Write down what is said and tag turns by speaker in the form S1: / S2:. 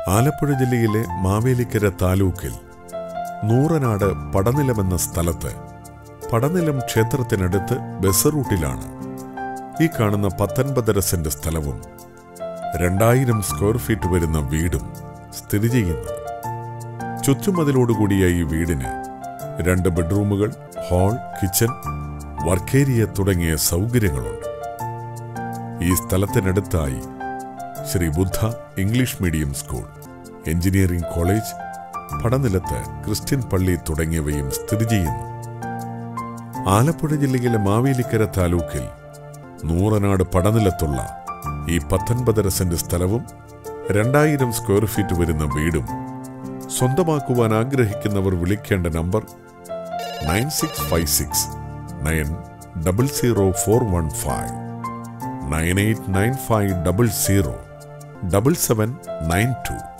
S1: ആലപ്പുഴ ജില്ലയിലെ മാവേലിക്കര താലൂക്കിൽ നൂറനാട് പടനിലമെന്ന സ്ഥലത്ത് പടനിലം ക്ഷേത്രത്തിനടുത്ത് ബസ് റൂട്ടിലാണ് ഈ കാണുന്ന പത്തൊൻപതര സെന്റ് സ്ഥലവും രണ്ടായിരം സ്ക്വയർ ഫീറ്റ് വരുന്ന വീടും സ്ഥിതി ചെയ്യുന്നത് ചുറ്റുമതിലോടുകൂടിയ ഈ വീടിന് രണ്ട് ബെഡ്റൂമുകൾ ഹാൾ കിച്ചൺ വർക്കേരിയ തുടങ്ങിയ സൗകര്യങ്ങളുണ്ട് ഈ സ്ഥലത്തിനടുത്തായി Sree Buddha English medium school engineering college പടനിലത്ത് ക്രിസ്ത്യൻ പള്ളി തുടങ്ങിയവയും സ്ഥിതി ചെയ്യുന്നു ആലപ്പുഴ ജില്ലയിലെ മാവേലിക്കര താലൂക്കിൽ നൂറനാട് പടനിലത്തുള്ള ഈ പത്തൊൻപതര സെന്റ് സ്ഥലവും രണ്ടായിരം സ്ക്വയർ ഫീറ്റ് വരുന്ന വീടും സ്വന്തമാക്കുവാൻ ആഗ്രഹിക്കുന്നവർ വിളിക്കേണ്ട number nine six five six nine double zero four one five nine eight nine five double zero double seven nine to